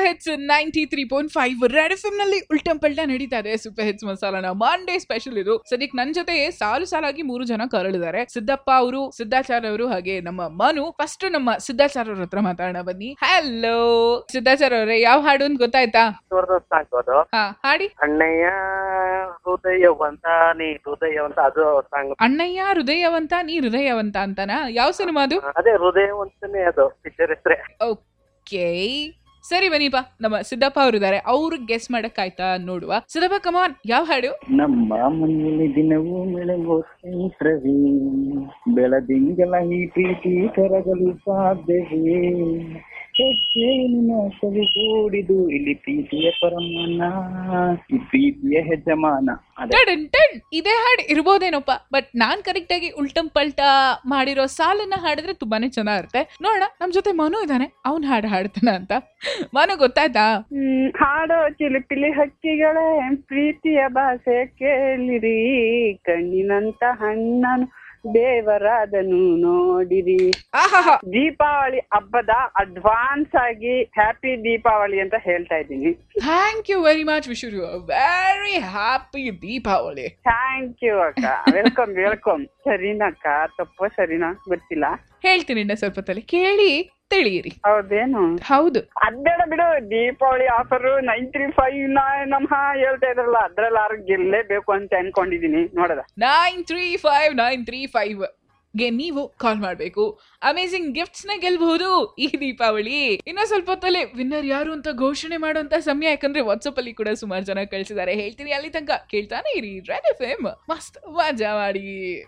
hits ninety three point five red F ನಲ್ಲಿ ಉಲ್ಟಂ ಪಲ್ಟ ನಡೀತಾ ಇದೆ ಸೂಪರ್ ಹಿಟ್ಸ್ ಮಸಾಲಾನ ಮಂಡೇ ಸ್ಪೆಷಲ್ ಇದು ಸದ್ಯಕ್ಕೆ ನನ್ ಜೊತೆ ಸಾಲು ಸಾಲಾಗಿ ಮೂರು ಜನ ಕರಳಿದ್ದಾರೆ ಸಿದ್ದಪ್ಪ ಅವರು ಸಿದ್ದಾಚಾರ್ಯ ಅವರು ಹಾಗೆ ನಮ್ಮ ಮನು ಫಸ್ಟ್ ನಮ್ಮ ಸಿದ್ದಾಚಾರ್ಯ ಅವ್ರ ಹತ್ರ ಮಾತಾಡೋಣ ಬನ್ನಿ ಹಲೋ ಸಿದ್ದಾಚಾರ್ಯ ಅವರೇ ಯಾವ ಹಾಡು ಅಂತ ಗೊತ್ತಾಯ್ತಾ ಜಬರ್ದಸ್ತ್ ಆಗ್ಬೋದು ಹಾ ಹಾಡಿ ಅಣ್ಣಯ್ಯ ಹೃದಯವಂತ ನೀ ಹೃದಯವಂತ ಅದು ಸಾಂಗ್ ಅಣ್ಣಯ್ಯ ಹೃದಯವಂತ ನೀ ಹೃದಯವಂತ ಅಂತಾನ ಯಾವ ಸಿನಿಮಾ ಅದು ಅದೇ ಹೃದಯವಂತನೇ ಅದು ಪಿಕ್ಚರ್ ಹೆಸರೇ ಓಕೆ ಸರಿ ಬನ್ನಿಪ್ಪ ನಮ್ಮ ಸಿದ್ದಪ್ಪ ಅವರು ಇದಾರೆ ಅವ್ರು ಗೆಸ್ ಮಾಡಕ್ ಆಯ್ತಾ ನೋಡುವ ಸಿದ್ದಪ್ಪ ಕಮಾನ್ ಯಾವ ಹಾಡು ನಮ್ಮ ಮನೆಯಲ್ಲಿ ದಿನವೂ ಬೆಳಗೋ ಚೈತ್ರವೇ ಬೆಳದಿಂಗಲ ಈ ಪ್ರೀತಿ ಕರಗಲು ಸಾಧ್ಯವೇ ಹೆಜ್ಜೆಯಿನ ಕವಿಗೂಡಿದು ಇಲ್ಲಿ ಪ್ರೀತಿಯ ಪರಮಾನ ಈ ಪ್ರೀತಿಯ ಹೆಜಮಾನ ಅದೇ ಟನ್ ಟನ್ ಇದೇ ಹಾಡು ಇರ್ಬೋದೇನೋಪ್ಪ ಬಟ್ ನಾನ್ ಕರೆಕ್ಟ್ ಆಗಿ ಉಲ್ಟಂ ಪಲ್ಟ ಮಾಡಿರೋ ಸಾಲನ್ನ ಹಾಡಿದ್ರೆ ತುಂಬಾನೇ ಚೆನ್ನಾಗಿರುತ್ತೆ ನೋಡೋಣ ನಮ್ ಜೊತೆ ಮನು ಇದ್ದಾನೆ ಅವ್ನ್ ಹಾಡು ಹಾಡ್ತಾನ ಅಂತ ಮನು ಗೊತ್ತಾಯ್ತಾ ಹ್ಮ್, ಹಾಡೋ ಚಿಲಿಪಿಲಿ ಹಕ್ಕಿಗಳೇ ಪ್ರೀತಿಯ ಭಾಷೆ ಕೇಳಿರಿ ಕಣ್ಣಿನಂತ ಹಣ್ಣನು ದೇವರಾದನು ನೋಡಿರಿ ಆಹಾಹಾ ದೀಪಾವಳಿ ಹಬ್ಬದ ಅಡ್ವಾನ್ಸ್ ಆಗಿ ಹ್ಯಾಪಿ ದೀಪಾವಳಿ ಅಂತ ಹೇಳ್ತಾ ಇದ್ದೀನಿ thank you very much wish you very happy Deepavali thank you ಅಕ್ಕ ವೆಲ್ಕಮ್ ವೆಲ್ಕಮ್ ಸರಿನಕ್ಕ ತಪ್ಪು ಸರಿನಾ ಗೊತ್ತಿಲ್ಲ ಹೇಳ್ತೀನಿ ಇನ್ನ ಸ್ವಲ್ಪ ತಲೆ ಕೇಳಿ ತಿಳಿಯಿರಿ ಹೌದೇನು ಹೌದು ಅದೇಳ ಬಿಡು Deepavali offer nine three five ನಮ್ಹ ಹೇಳ್ತಾ ಇದ್ರಲ್ಲ ಅದ್ರಲ್ಲಿ ಯಾರು ಗೆಲ್ಲೇಬೇಕು ಅಂತ ಅನ್ಕೊಂಡಿದೀನಿ ನೋಡದ nine three five nine three five ಗೆ ನೀವು ಕಾಲ್ ಮಾಡಬೇಕು ಅಮೇಸಿಂಗ್ ಗಿಫ್ಟ್ಸ್ ನ ಗೆಲ್ಬಹುದು ಈ ದೀಪಾವಳಿ ಇನ್ನ ಸ್ವಲ್ಪ ಹೊತ್ತಲ್ಲಿ ವಿನ್ನರ್ ಯಾರು ಅಂತ ಘೋಷಣೆ ಮಾಡುವಂತ ಸಮಯ ಯಾಕಂದ್ರೆ ವಾಟ್ಸಪ್ ಅಲ್ಲಿ ಕೂಡ ಸುಮಾರು ಜನ ಕಳಿಸಿದ್ದಾರೆ ಹೇಳ್ತೀನಿ ಅಲ್ಲಿ ತನಕ ಕೇಳ್ತಾನೆ ಇರಿ ರೆಡ್ ಎಫ್ ಎಂ ಮಸ್ತ್ ಮಜಾ ಮಾಡಿ